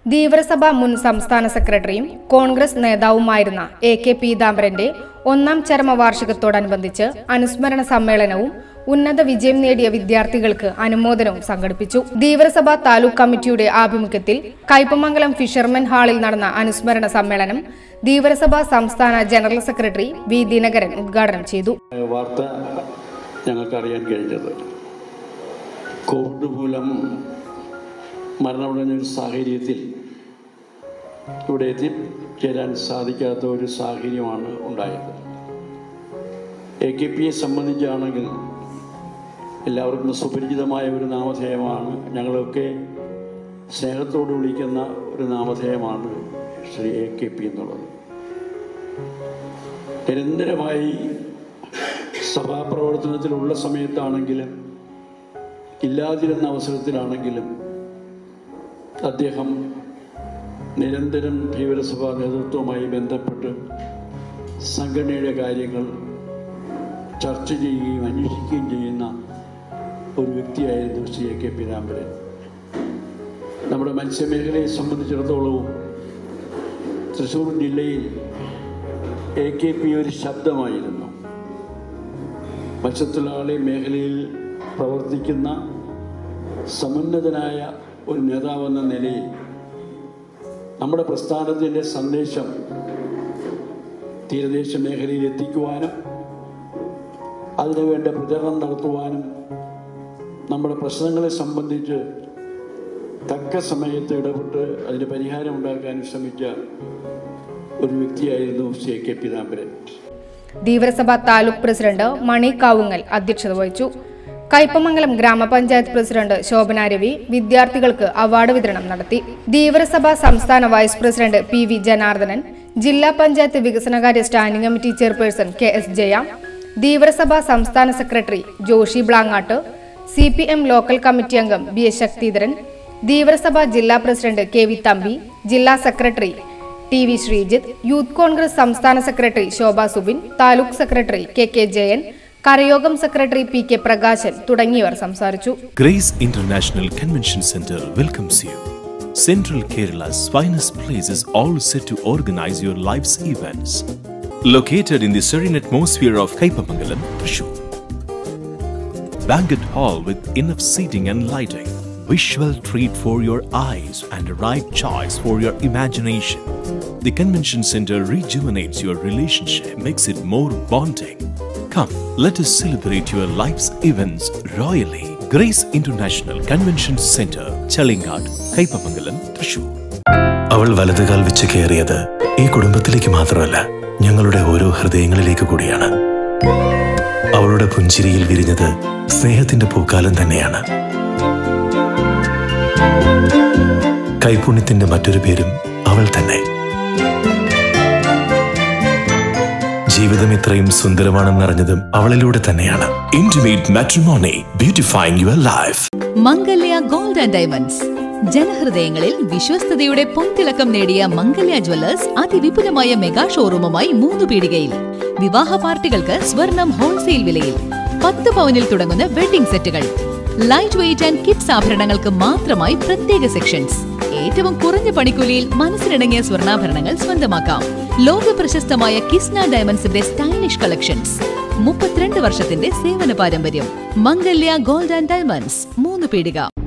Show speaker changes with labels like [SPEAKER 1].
[SPEAKER 1] ധീവരസഭ മുൻ സംസ്ഥാന സെക്രട്ടറിയും കോൺഗ്രസ് നേതാവുമായിരുന്ന എ കെ പീതാംബരന്റെ ഒന്നാം ചരമവാർഷികത്തോടനുബന്ധിച്ച് അനുസ്മരണ സമ്മേളനവും ഉന്നത വിജയം നേടിയ വിദ്യാർത്ഥികൾക്ക് അനുമോദനവും സംഘടിപ്പിച്ചു ധീവരസഭ താലൂക്ക് കമ്മിറ്റിയുടെ ആഭിമുഖ്യത്തിൽ കയ്പമംഗലം ഫിഷർമെൻ ഹാളിൽ നടന്ന അനുസ്മരണ സമ്മേളനം ധീവരസഭ സംസ്ഥാന ജനറൽ സെക്രട്ടറി വി ദിനകരൻ ഉദ്ഘാടനം ചെയ്തു
[SPEAKER 2] വാർത്ത ഞങ്ങൾക്കറിയാൻ കഴിഞ്ഞത് കോവിഡ് മൂലം മരണമടഞ്ഞ ഒരു സാഹചര്യത്തിൽ ഇവിടെ എത്തിച്ചേരാൻ സാധിക്കാത്ത ഒരു സാഹചര്യമാണ് ഉണ്ടായത് എ കെ പിയെ സംബന്ധിച്ചാണെങ്കിൽ എല്ലാവർക്കും സുപരിചിതമായ ഒരു നാമധേയമാണ് ഞങ്ങളൊക്കെ സ്നേഹത്തോട് വിളിക്കുന്ന ഒരു നാമധേയമാണ് ശ്രീ എ കെ പി എന്നുള്ളത് നിരന്തരമായി സഭാപ്രവർത്തനത്തിലുള്ള സമയത്താണെങ്കിലും ഇല്ലാതിരുന്ന അവസരത്തിലാണെങ്കിലും അദ്ദേഹം നിരന്തരം ഭീവരസഭാ നേതൃത്വവുമായി ബന്ധപ്പെട്ട് സംഘടനയുടെ കാര്യങ്ങൾ ചർച്ച ചെയ്യുകയും അന്വേഷിക്കുകയും ചെയ്യുന്ന ഒരു വ്യക്തിയായിരുന്നു ശ്രീ എ കെ പീതാംബരൻ നമ്മുടെ മത്സ്യമേഖലയെ സംബന്ധിച്ചിടത്തോളവും തൃശ്ശൂർ ജില്ലയിൽ എ കെ പി ഒരു ശബ്ദമായിരുന്നു മത്സ്യത്തൊഴിലാളി മേഖലയിൽ പ്രവർത്തിക്കുന്ന സമുന്നതനായ ഒരു നേതാവെന്ന നിലയിൽ നമ്മുടെ പ്രസ്ഥാനത്തിൻ്റെ സന്ദേശം തീരദേശ മേഖലയിൽ എത്തിക്കുവാനും അതിനുവേണ്ട പ്രചരണം നടത്തുവാനും നമ്മുടെ പ്രശ്നങ്ങളെ സംബന്ധിച്ച് തക്ക സമയത്ത് ഇടപെട്ട് അതിന് പരിഹാരം ഉണ്ടാക്കാനും ശ്രമിച്ച ഒരു വ്യക്തിയായിരുന്നു ശ്രീ കെ പീതാംബരൻ
[SPEAKER 1] ധീവരസഭ താലൂക്ക് പ്രസിഡന്റ് മണി കാവുങ്ങൽ അധ്യക്ഷത വഹിച്ചു കയ്പമംഗലം ഗ്രാമപഞ്ചായത്ത് പ്രസിഡന്റ് ശോഭന രവി വിദ്യാർത്ഥികൾക്ക് അവാർഡ് വിതരണം നടത്തി ധീവരസഭ സംസ്ഥാന vice president P V Janardhanan ജില്ലാ പഞ്ചായത്ത് വികസനകാര്യ standing committee chairperson K S Jaya Dheevarasabha സംസ്ഥാന secretary Joshi Blangad C P M local committee അംഗം ബി എസ് ശക്തിധരൻ ധീവരസഭ ജില്ലാ പ്രസിഡന്റ് കെ വി തമ്പി ജില്ലാ secretary T V Sreejith youth Congress സംസ്ഥാന secretary Shobha Subin taluk secretary K K Jayan കരയോഗം സെക്രട്ടറി പി കെ പ്രകാശൻ തുടങ്ങിയവർ സംസാരിച്ചു
[SPEAKER 3] Grace International Convention Center welcomes you. Central Kerala's finest place is all set to organize your life's events. Located in the serene atmosphere of Kaipamangalam, Thrissur. Banquet hall with enough seating and lighting. Visual treat for your eyes and a right choice for your imagination. The convention center rejuvenates your relationship, makes it more bonding. Come, let us celebrate your life's events royally. Grace International Convention Center, Chalingad, Kaipamangalam, Thrissur.
[SPEAKER 4] അവൾ വലതുകാൽ വെച്ച് കയറിയത് ഈ കുടുംബത്തിലേക്ക് മാത്രമല്ല ഞങ്ങളുടെ ഓരോ ഹൃദയങ്ങളിലേക്ക് കൂടിയാണ് അവളുടെ പുഞ്ചിരിയിൽ വിരിഞ്ഞത് സ്നേഹത്തിന്റെ പൂക്കാലം തന്നെയാണ് കൈപുണ്യത്തിന്റെ മറ്റൊരു പേരും അവൾ തന്നെ ജീവിതം ഇത്രയും സുന്ദരമാണെന്നറിഞ്ഞതും അവളിലൂടെ തന്നെയാണ് intimate matrimony beautifying your life
[SPEAKER 5] Mangalya gold and diamonds ജനഹൃദയങ്ങളിൽ വിശ്വസ്തയുടെ പൊൻതിളക്കം നേടിയ മംഗല്യ ജ്വല്ലേഴ്സ് അതിവിപുലമായ മെഗാ ഷോറൂമുമായി മൂന്ന് പീടികയിൽ വിവാഹ പാർട്ടികൾക്ക് സ്വർണം ഹോൾസെയിൽ വിലയിൽ പത്ത് പവനിൽ തുടങ്ങുന്ന വെഡിംഗ് സെറ്റുകൾ ലൈറ്റ് വെയിറ്റ് ആൻഡ് കിഡ്സ് ആഭരണങ്ങൾക്ക് മാത്രമായി പ്രത്യേക സെക്ഷൻസ് ഏറ്റവും കുറഞ്ഞ പണിക്കൂലിയിൽ മനസ്സിനിണങ്ങിയ സ്വർണ്ണാഭരണങ്ങൾ സ്വന്തമാക്കാം ലോക പ്രശസ്തമായ കിസ്ന ഡയമണ്ട്സിന്റെ സ്റ്റൈലിഷ് കളക്ഷൻസ് മുപ്പത്തിരണ്ട് വർഷത്തിന്റെ സേവന പാരമ്പര്യം മംഗല്യ ഗോൾഡ് ആൻഡ് ഡയമണ്ട്സ് മൂന്ന് പീടിക